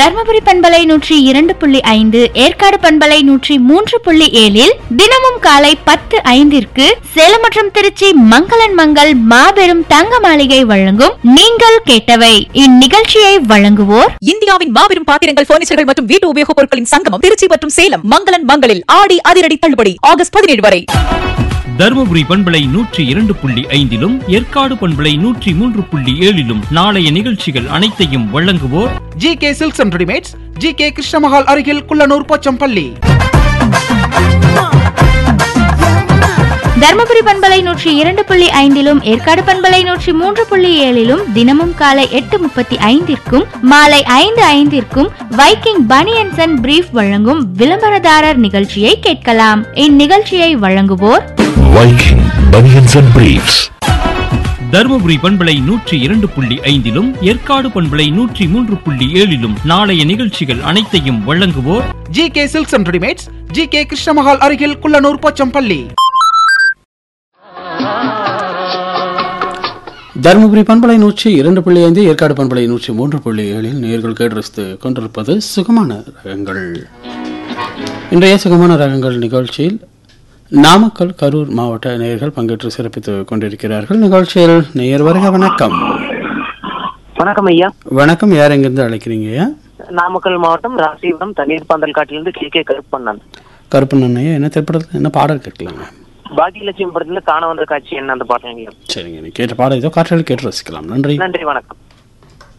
தர்மபுரி பண்பலை நூற்றி இரண்டு புள்ளி ஐந்து ஏற்காடு பண்பலை நூற்றி மூன்று புள்ளி ஏழில் தினமும் காலை பத்து ஐந்திற்கு சேலம் மற்றும் திருச்சி மங்களன் மங்கள் மாபெரும் தங்க மாளிகை வழங்கும் நீங்கள் கேட்டவை இந்நிகழ்ச்சியை வழங்குவோர் இந்தியாவின் மாபெரும் பாத்திரங்கள் பர்னிச்சர்கள் மற்றும் வீட்டு உபயோகப் பொருட்களின் சங்கமம் திருச்சி மற்றும் சேலம் மங்களன் மங்களில் ஆடி அதிரடி தள்ளுபடி ஆகஸ்ட் பதினேழு வரை தருமபுரி பண்பலை நூற்றி இரண்டு புள்ளி ஐந்திலும் ஏற்காடு பண்பலை நூற்றி மூன்று புள்ளி ஏழிலும் நாளைய நிகழ்ச்சிகள் அனைத்தையும் வழங்குவோர் G K silks and readymades G K Krishnamahal அருகில் குள்ளனூர் போச்சம்பள்ளி தர்மபுரி பண்பலை நூற்றி இரண்டு புள்ளி ஐந்திலும் ஏற்காடு பண்பலை நூற்றி மூன்று புள்ளி ஏழிலும் தினமும் காலை எட்டு முப்பத்தி ஐந்திற்கும் மாலை ஐந்து ஐந்திற்கும் வைக்கிங் பனியன்சன் அண்ட் பிரீஃப் வழங்கும் விளம்பரதாரர் நிகழ்ச்சியை கேட்கலாம் இந்நிகழ்ச்சியை வழங்குவோர் Viking Bunions and Briefs. Dharmapuri பண்பலை நூற்றி இரண்டு புள்ளி ஐந்திலும் ஏற்காடு பண்பலை நூற்றி மூன்று புள்ளி ஏழிலும் நாளைய நிகழ்ச்சிகள் அனைத்தையும் வழங்குவோர் G K silks and readymades G K Krishnamahal அருகில் குள்ளனூர் போச்சம்பள்ளி தருமபுரி பண்பலை நூற்றி இரண்டு புள்ளி ஐந்து ஏற்காடு பண்பலை நூற்றி மூன்று புள்ளி ஏழில் நேர்கள் கேட்டு கொண்டிருப்பது சுகமான ரகங்கள் இன்றைய சுகமான ரகங்கள் நிகழ்ச்சியில் நாமக்கல் கரூர் மாவட்ட நேயர்கள் பங்கேற்று சிறப்பித்து கொண்டிருக்கிறார்கள் நிகழ்ச்சியில் நேயர் வருக வணக்கம் வணக்கம் ஐயா வணக்கம் யார் எங்கிருந்து அழைக்கிறீங்க ஐயா நாமக்கல் மாவட்டம் ராசிபுரம் தண்ணீர் பந்தல் காட்டிலிருந்து கே கே கருப்பண்ணன் கருப்பண்ணன் ஐயா என்ன திரைப்படத்தில் என்ன பாடல் கேட்கலாங்க பாக்கியலட்சுமி படத்துல காண வந்த காட்சி என்ன அந்த பாட்டு ஐயா சரிங்க நீ கேட்ட பாடல் ஏதோ காற்றல் கேட்டு ரசிக்கலாம் நன்றி நன்றி வணக்கம்